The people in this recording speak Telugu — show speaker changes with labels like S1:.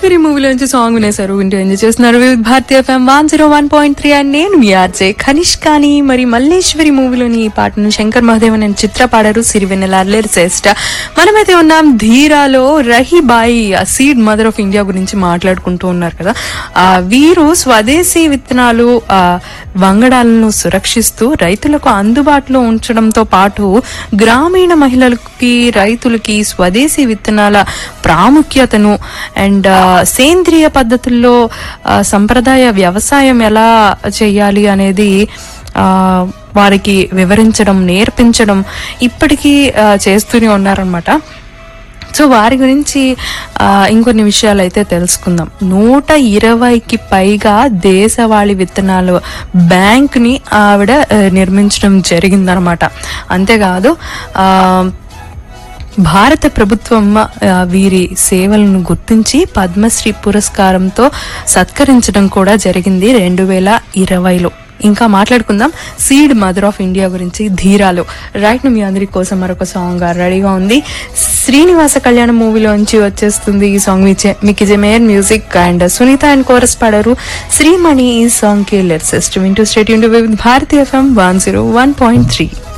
S1: మల్లేశ్వరి మూవీలోంచి సాంగ్ వినేశారు వింటూ ఎంజాయ్ చేస్తున్నారు Vividha Bharatiya FM one zero one point three and నేను మీ ఆర్జే కనిష్కాని మరి మల్లేశ్వరి మూవీలోని ఈ పాటను శంకర్ మహాదేవన్ అనే చిత్ర పాడారు సిరివెన్నెల అల్లెరి శ్రేష్ట మనమైతే ఉన్నాం ధీరాలో Rahibai seed mother of India గురించి మాట్లాడుకుంటూ ఉన్నారు కదా ఆ వీరు స్వదేశీ విత్తనాలు ఆ వంగడాలను సురక్షిస్తూ రైతులకు అందుబాటులో ఉంచడంతో పాటు గ్రామీణ మహిళలకి రైతులకి స్వదేశీ విత్తనాల ప్రాముఖ్యతను అండ్ సేంద్రియ పద్ధతుల్లో ఆ, సంప్రదాయ వ్యవసాయం ఎలా చేయాలి అనేది ఆ, వారికి వివరించడం నేర్పించడం ఇప్పటికీ ఆ, చేస్తూనే ఉన్నారనమాట సో వారి గురించి ఆ, ఇంకొన్ని విషయాలు అయితే తెలుసుకుందాం నూట ఇరవైకి పైగా దేశవాళీ విత్తనాలు బ్యాంక్ ని ఆవిడ ఆ, నిర్మించడం జరిగిందనమాట అంతేకాదు ఆ భారత ప్రభుత్వం ఆ, వీరి సేవలను గుర్తించి పద్మశ్రీ పురస్కారంతో సత్కరించడం కూడా జరిగింది రెండు వేల ఇరవైలో ఇంకా మాట్లాడుకుందాం సీడ్ మదర్ ఆఫ్ ఇండియా గురించి ధీరాలు రైట్ మీ అందరి కోసం మరొక సాంగ్ రెడీగా ఉంది శ్రీనివాస కళ్యాణ మూవీలోంచి వచ్చేస్తుంది ఈ సాంగ్ మీకు జమేయర్ music and Sunitha and chorus పాడారు శ్రీమణి ఈ సాంగ్ కి లెట్స్ వింటూ stay with Bharatiya FM one zero one point three